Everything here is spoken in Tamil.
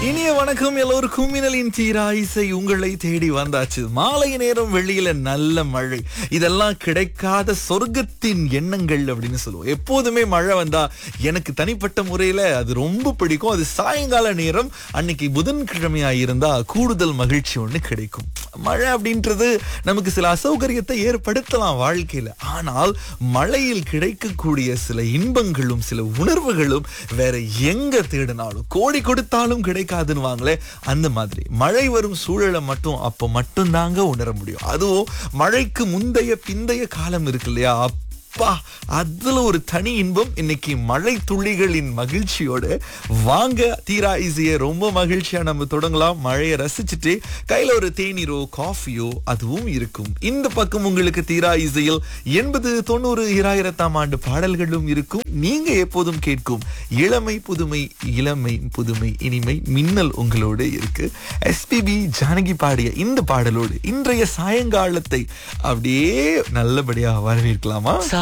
இனிய வணக்கம் எல்லோருக்கும் மின்னலின் தீரா இசை உங்களை தேடி வந்தாச்சு மாலை நேரம் வெளியில நல்ல மழை இதெல்லாம் கிடைக்காத சொர்க்கத்தின் எண்ணங்கள் அப்படின்னு சொல்லுவோம் எப்போதுமே மழை வந்தா எனக்கு தனிப்பட்ட முறையில அது ரொம்ப பிடிக்கும் அது சாயங்கால நேரம் அன்னைக்கு புதன்கிழமையா இருந்தா கூடுதல் மகிழ்ச்சி ஒண்ணு கிடைக்கும் மழை அப்படின்றது நமக்கு சில அசௌகரியத்தை ஏற்படுத்தலாம் வாழ்க்கையில ஆனால் மழையில் கிடைக்கக்கூடிய சில இன்பங்களும் சில உணர்வுகளும் வேற எங்க தேடினாலும் கோடி கொடுத்தாலும் கிடைக்காதுன்னு அந்த மாதிரி மழை வரும் சூழலை மட்டும் அப்ப மட்டும் தாங்க உணர முடியும் அதுவும் மழைக்கு முந்தைய பிந்தைய காலம் இருக்கு இல்லையா அப்பா அதுல ஒரு தனி இன்பம் இன்னைக்கு மழை துளிகளின் மகிழ்ச்சியோட வாங்க தீரா ஈஸிய ரொம்ப மகிழ்ச்சியா நம்ம தொடங்கலாம் மழையை ரசிச்சுட்டு கையில ஒரு தேநீரோ காஃபியோ அதுவும் இருக்கும் இந்த பக்கம் உங்களுக்கு தீரா இசையில் எண்பது தொண்ணூறு இராயிரத்தாம் ஆண்டு பாடல்களும் இருக்கும் நீங்க எப்போதும் கேட்கும் இளமை புதுமை இளமை புதுமை இனிமை மின்னல் உங்களோட இருக்கு எஸ்பிபி ஜானகி பாடிய இந்த பாடலோடு இன்றைய சாயங்காலத்தை அப்படியே நல்லபடியா வரவேற்கலாமா